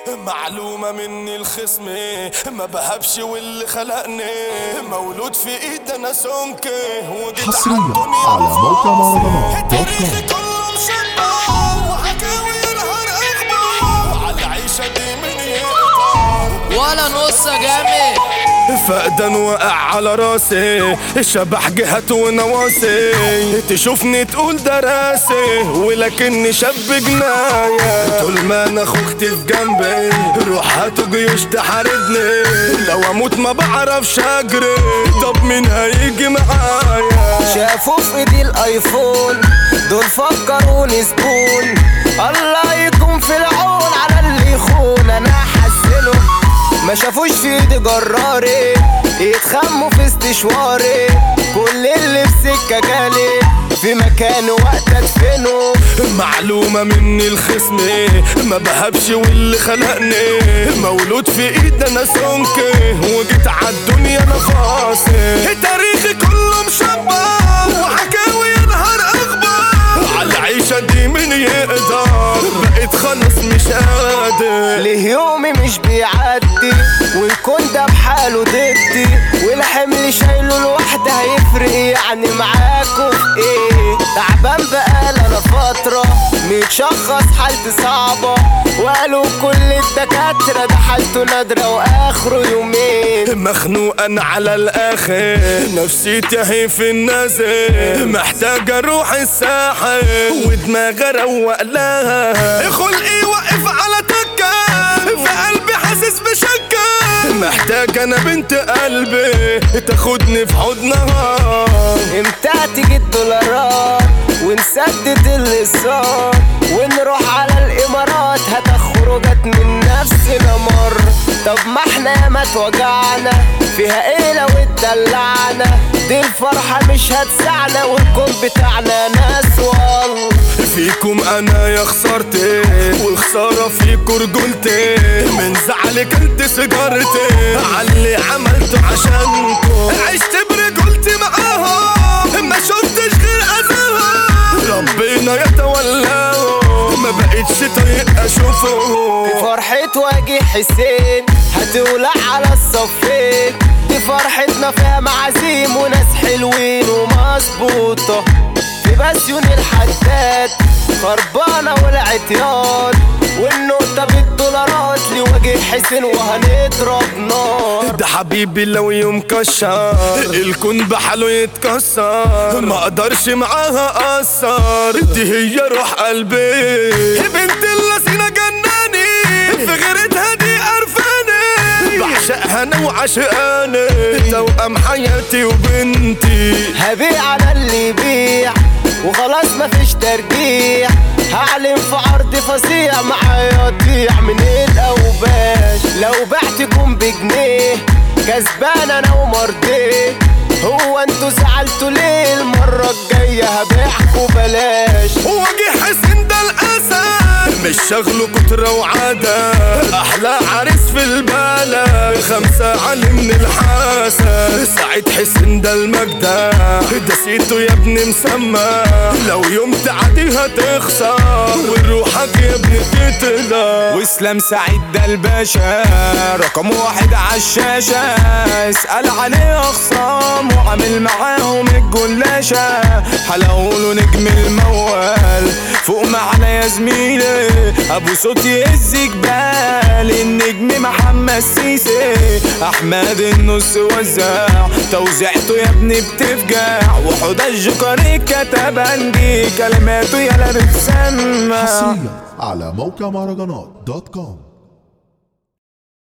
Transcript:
معلومة مني الخصم ما بهبش واللي خلقني مولود في ايد انا سمكة وجيت حصرياً عالدنيا على موقع مهرجانات دوت تاريخي كوم. كله مشبع وحكاوي نهار اخبار على العيشة دي من يقدر ولا نص جامد فقدان وقع على راسي الشبح جهت ونواسي تشوفني تقول ده راسي ولكني شاب جناية طول ما انا اختي في جنبي روح هاتوا جيوش تحاربني لو اموت ما بعرفش اجري طب مين هيجي معايا شافوا في ايدي الايفون دول فكروني زبون الله يكون في العون على اللي يخون انا حسنه ما شافوش في ايدي جراري يتخموا في استشواري كل اللي في سكه جالي في مكان وقت ادفنه معلومة مني الخصم ما بهبش واللي خلقني مولود في ايد انا سمكة وجيت عالدنيا انا فاصل تاريخي كله مشبع وحكاوي نهار اخبار على العيشة دي من يقدر بقيت خلاص مش قادر ليه يومي مش بيعدي والكون ده بحاله ضدي والحمل شايله لوحده هيفرق يعني معاكوا في ايه تعبان بقالي انا فترة متشخص حالتي صعبة وقالوا كل الدكاترة ده حالته نادرة واخره يومين مخنوق انا على الاخر نفسيتي هي في النازل محتاج اروح الساحل ودماغي اروق لها خلقي وقف على تكه في قلبي حاسس بشكه محتاج انا بنت قلبي تاخدني في حضنها امتى تيجي الدولارات ونسدد الاصرار ونروح على الامارات هتخرجت من نفسنا مر طب ما احنا ياما اتوجعنا فيها ايه لو اتدلعنا دي الفرحة مش هتسعنا والكون بتاعنا ناس والله فيكم انا يا خسارتي والخسارة فيكم رجولتي من زعلك انت سيجارتي عاللي عملته عشانكم عشت برجولتي معاهم ما شفتش غير اذاهم ربنا يتولاهم ما بقتش طايق اشوفهم فرحة واجي حسين هتولع على الصفين دي فرحتنا فيها معازيم وناس حلوين ومظبوطة في بسيون الحداد خربانة والعطيان والنقطة بالدولارات لوجه حسين وهنضرب نار ده حبيبي لو يوم كشر الكون بحاله يتكسر ما اقدرش معاها اثر دي هي روح قلبي بنت اللذينة جناني في غيرتها دي قرفاني بعشقها انا وعشقاني توأم حياتي وبنتي هبيع على اللي يبيع وخلاص مفيش ترجيع هعلن في عرض فظيع معايا يضيع من الاوباش لو بعتكم بجنيه كسبان انا ومرضيه هو انتوا زعلتوا ليه المرة الجاية هبيعكوا بلاش واجي حسين ده الاسد مش شغله كترة وعادة احلى عريس في البلد خمسة علي من الحاسة سعيد حسين ده المجدة دسيته يا ابني مسمى لو يوم تعدي هتخسر وروحك يا ابني تتلا واسلام سعيد ده الباشا رقم واحد عالشاشة اسأل عليه أخصام وعامل معاهم الجلاشة حلقوله نجم الموال فوق معنا يا زميلي أبو صوت يهز جبال النجم محمد سيسي أحمد النص وزع توزيعته يا ابني بتفجع وحوده الجوكر كتب عندي كلماته يلا بتسمع حصريا على موقع مهرجانات دوت كوم